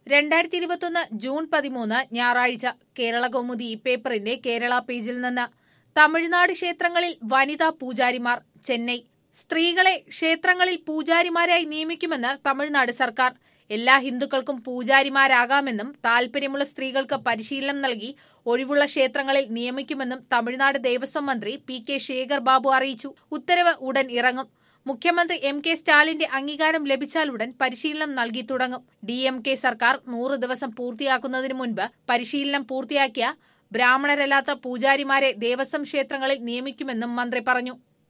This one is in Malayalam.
രണ്ടായിരത്തി ഇരുപത്തൊന്ന് ജൂൺ പതിമൂന്ന് ഞായറാഴ്ച കേരള കൗമുദി ഈ പേപ്പറിന്റെ കേരള പേജിൽ നിന്ന് തമിഴ്നാട് ക്ഷേത്രങ്ങളിൽ വനിതാ പൂജാരിമാർ ചെന്നൈ സ്ത്രീകളെ ക്ഷേത്രങ്ങളിൽ പൂജാരിമാരായി നിയമിക്കുമെന്ന് തമിഴ്നാട് സർക്കാർ എല്ലാ ഹിന്ദുക്കൾക്കും പൂജാരിമാരാകാമെന്നും താൽപര്യമുള്ള സ്ത്രീകൾക്ക് പരിശീലനം നൽകി ഒഴിവുള്ള ക്ഷേത്രങ്ങളിൽ നിയമിക്കുമെന്നും തമിഴ്നാട് ദേവസ്വം മന്ത്രി പി കെ ശേഖർ ബാബു അറിയിച്ചു ഉത്തരവ് ഉടൻ ഇറങ്ങും മുഖ്യമന്ത്രി എം കെ സ്റ്റാലിന്റെ അംഗീകാരം ലഭിച്ചാലുടൻ പരിശീലനം നൽകി തുടങ്ങും ഡി എം കെ സർക്കാർ നൂറ് ദിവസം പൂർത്തിയാക്കുന്നതിന് മുൻപ് പരിശീലനം പൂർത്തിയാക്കിയ ബ്രാഹ്മണരല്ലാത്ത പൂജാരിമാരെ ദേവസ്വം ക്ഷേത്രങ്ങളിൽ നിയമിക്കുമെന്നും മന്ത്രി പറഞ്ഞു